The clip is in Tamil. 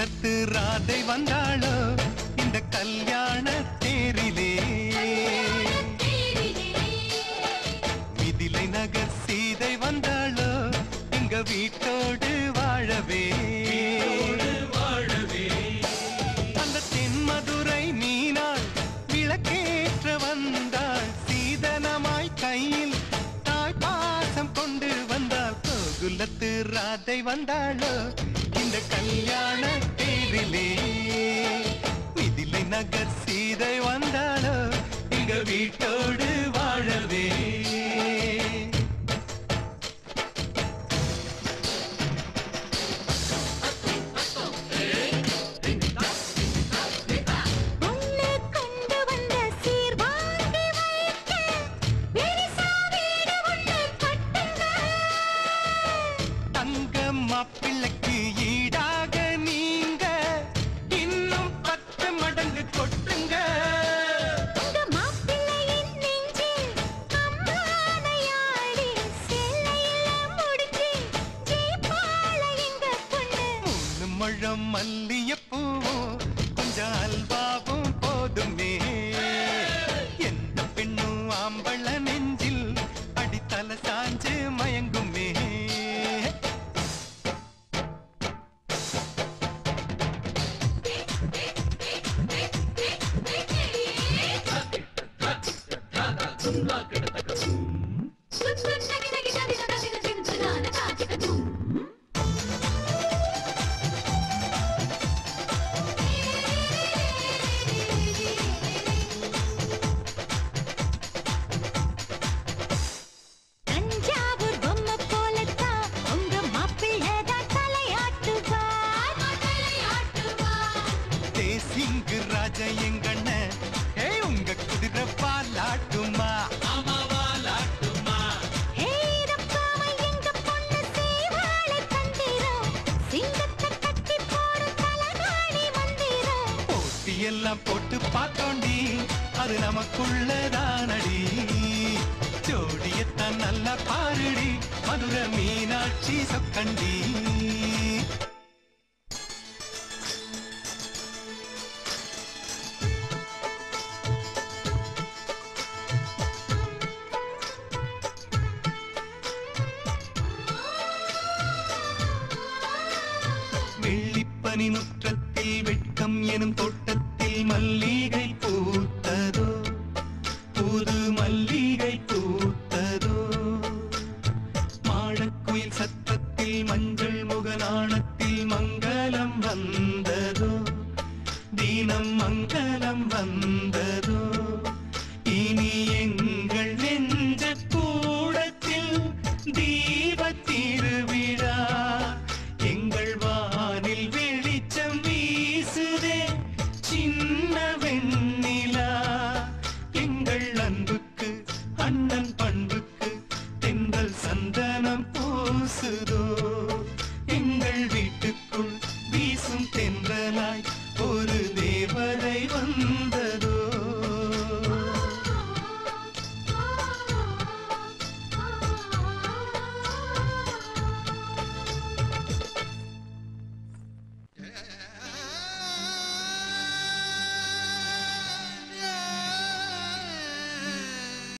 கோகுலத்து ராதை வந்தாளோ இந்த கல்யாண தேரிலே மிதிலை நகர் சீதை வந்தாளோ எங்க வீட்டோடு வாழவே அந்த தென்மதுரை மீனாள் விளக்கேற்ற வந்தாள் சீதனமாய் கையில் தாய் பாசம் கொண்டு வந்தாள் கோகுலத்து ராதை வந்தாளோ இந்த கல்யாண தேரிலே மிதிலை நகர் சீதை வந்தாளோ எங்க வீட்டோடு வாழவே உன்னை கொண்டு வந்த சீர் வாங்கி வைக்க பெரிசா வீடு ஒண்ணு கட்டுங்க தங்க மாப்பிள்ளைக்கு ஈடாக நீங்க இன்னும் பத்து மடங்கு கொட்டுங்க உங்க மாப்பிள்ளையின் நெஞ்சில் அம்மானையாடி சேலையில முடிச்சு ஜெயிப்பாள எங்க பொண்ணு மூணு முழம் மல்லியப்பூவும் கொஞ்சம் அல்வாவும் போதுமே எந்த பெண்ணும் ஆம்பள நெஞ்சில் அடித்தல சாஞ்சு மயங்குமே தஞ்சாவூர் பொம்மை போலத்தான் உங்க மாப்பிள்ளை தான் தலையாட்டுவார் தலையாட்டுவார் தேசிங்கு ராஜ எங்கண்ண ஏ உங்க குதிரை பாலாட்டுமா ஹே ரப்பாம எங்க பொண்ணு சேவாளை தந்திரம் சிங்கத்தை கட்டி போடும் தலகாணி மந்திரம் போட்டியெல்லாம் போட்டு பார்த்தோண்டி அது நமக்குள்ளதானடி ஜோடியத்தான் நல்லா பாருடி மதுர மீனாட்சி சொக்கண்டி வெள்ளிப்பனி முற்றத்தில் வெட்கம் எனும் தோட்டத்தில் மல்லிகை பூத்ததோ புது மல்லிகை பூத்ததோ மாடக்குயில் சத்தத்தில் மஞ்சள் முகநாணத்தில் மங்களம் வந்ததோ தீனம் மங்களம் வந்ததோ